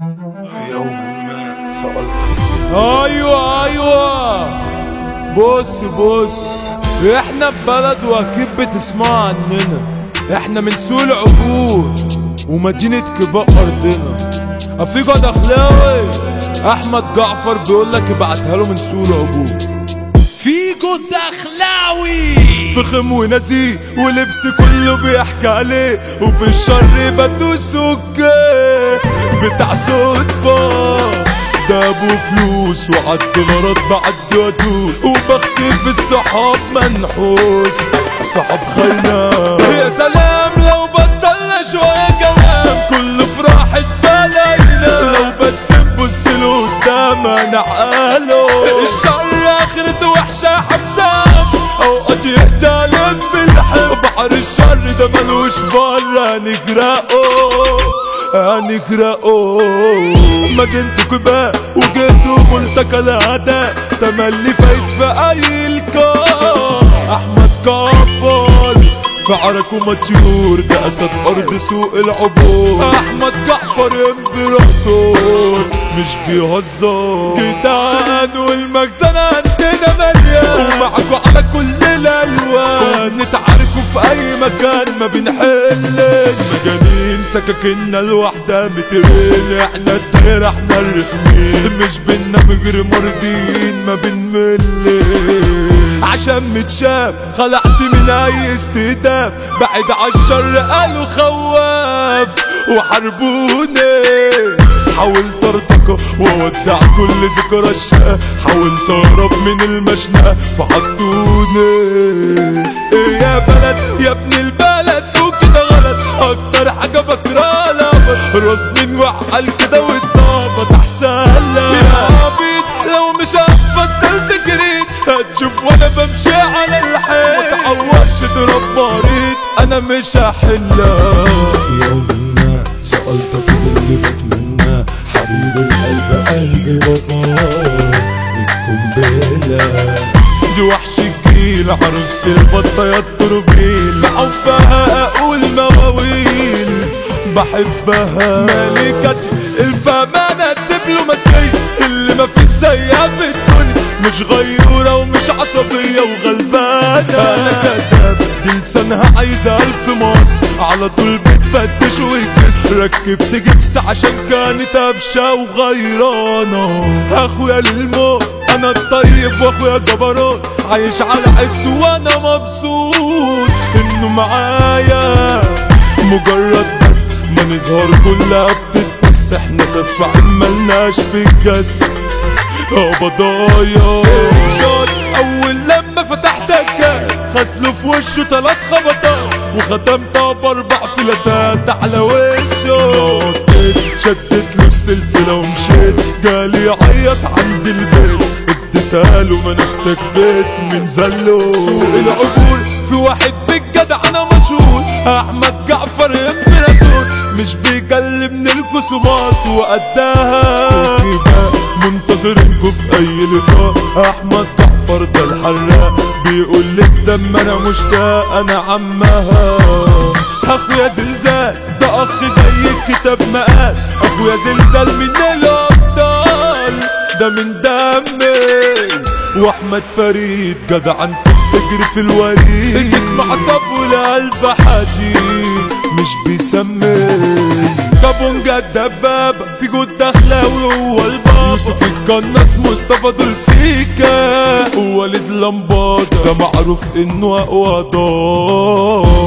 في يوم ما سألت ايوه ايوه بص بص احنا ببلد واكيد بتسمعوا عننا احنا من سوق العبور ومدينة كباء ارضنا افيجو دخلاوي احمد جعفر بيقول لك ابعتها له من سوق العبور فيجو الدخلاوي فخم ونزيه ولبس كله بيحكي عليه وفي الشر بدوس اوكي بتاع صدفة ده ابو فلوس وعد غرض بعد وادوس وبختي في الصحاب منحوس صحاب خينا يا سلام لو بطلنا شوية كلام كله في راحة بلاينا لو بس نبص لقدام نعقله الشر اخرته وحشة حبسام اوقات يحتالك بالحب بحر الشر ده ملوش بره نغرقه هنغرقه مدينته كباء وجدوا ملتقى الأعداء تملي فايز في أي لقاء أحمد كفر في عركه مطيور ده أسد أرض سوق العبور أحمد جعفر امبراطور مش بيهزر جدعان والمخزن عندنا مليان ومعكوا على كل الألوان نتعاركوا في أي مكان ما بنحلش مجانين سكاكيننا الواحدة مترين احنا الدايرة احنا الرخمين مش بينا مجري مرضين ما بنملش عشان متشاف خلعت من اي استهداف بعد عالشر قالوا خواف وحاربوني حاولت ارتقى واودع كل ذكرى الشقة حاولت اهرب من المشنقة فحطوني ايه يا بلد يا ابن البلد فوق كده غلط اكتر حاجة بكرهها لعبة راس من وعقل كده والظابط احسن لك يا عبيد لو مش هتبطل تجري هتشوف وانا بمشي على الحيط متعورش اضرب مريض انا مش هحلها في يوم ما سألتك اللي بتمنى حبيب القلب قلبي بطال القنبلة دي وحش الجيل عروسة البطة يا التربيل في حبها اقول مواويل بحبها ملكة الفمانة الدبلوماسية اللي ما في زيها في الدنيا مش غيورة ومش عصبية وغلبانة انا كداب دي لسانها عايزة الف مصر على طول بتفتش وتكس ركبت جبس عشان كانت ابشة وغيرانة اخويا للموت انا الطيب واخويا جبروت عايش على حس وانا مبسوط انه معايا مجرد بس ما نظهر كلها بتتبس احنا سفاحين ملناش في الجس اه بضايا شوت اول لما فتحت الكاب خد له في وشه تلات خبطات وختمتها باربع فلاتات على وشه نطيت شدت له السلسلة ومشيت جالي يعيط عند البيت اديتها له ما انا استكفيت من زله سوق العبور في واحد بالجدع انا مشهور احمد جعفر امبراطور مش بيجلب من الخصومات وقدها منتظرينكوا في اي لقاء احمد جعفر ده الحراق بيقول لك دم انا مشتاق انا عمها اخويا زلزال ده اخ زي الكتاب ما قال اخويا زلزال من الابطال ده من دمي واحمد فريد جدع انت بتجري في الوريد الجسم عصب والقلب حديد مش بيسمي كابونجا الدبابة في جود دخلاوي هو البابا يوسف القناص مصطفى دول سيكا ووالد لمبادة ده معروف انه اقوى دار